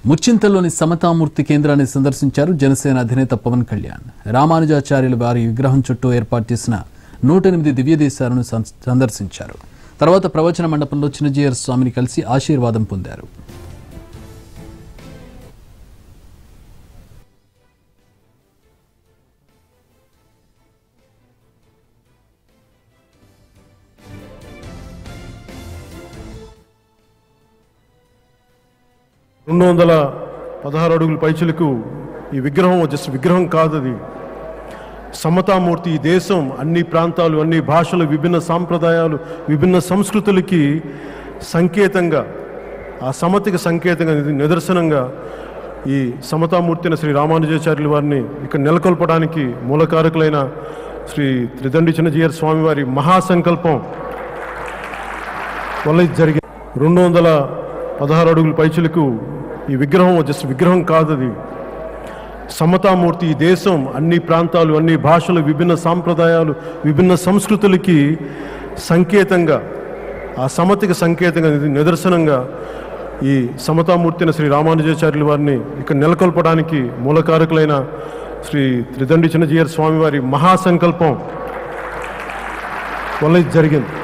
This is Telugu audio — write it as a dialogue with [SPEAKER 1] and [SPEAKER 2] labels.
[SPEAKER 1] ముచ్చింతల్లోని సమతామూర్తి కేంద్రాన్ని సందర్శించారు జనసేన అధినేత పవన్ కళ్యాణ్ రామానుజాచార్యుల వారి విగ్రహం చుట్టూ ఏర్పాటు చేసిన నూట ఎనిమిది దివ్యదేశాలను సం- సందర్శించారు తర్వాత ప్రవచన మండపంలో చిన్నజీయర్ స్వామిని కలిసి ఆశీర్వాదం పొందారు
[SPEAKER 2] రెండు వందల పదహారు అడుగుల పైచులకు ఈ విగ్రహం జస్ట్ విగ్రహం కాదు అది సమతామూర్తి ఈ దేశం అన్ని ప్రాంతాలు అన్ని భాషలు విభిన్న సాంప్రదాయాలు విభిన్న సంస్కృతులకి సంకేతంగా ఆ సమతికి సంకేతంగా ఇది నిదర్శనంగా ఈ సమతామూర్తిని శ్రీ రామానుజాచార్యుల వారిని ఇక్కడ నెలకొల్పడానికి మూలకారకులైన శ్రీ త్రిదండి చిన్నజీయర్ స్వామి వారి మహాసంకల్పం వల్ల ఇది జరిగింది రెండు వందల పదహారు అడుగుల పైచులకు ఈ విగ్రహం జస్ట్ విగ్రహం కాదు అది సమతామూర్తి ఈ దేశం అన్ని ప్రాంతాలు అన్ని భాషలు విభిన్న సాంప్రదాయాలు విభిన్న సంస్కృతులకి సంకేతంగా ఆ సమతికి సంకేతంగా ఇది నిదర్శనంగా ఈ సమతామూర్తిని శ్రీ రామానుజాచార్యుల వారిని ఇక్కడ నెలకొల్పడానికి మూలకారకులైన శ్రీ త్రిదండి చిన్నజీయర్ స్వామి వారి మహాసంకల్పం వల్ల ఇది జరిగింది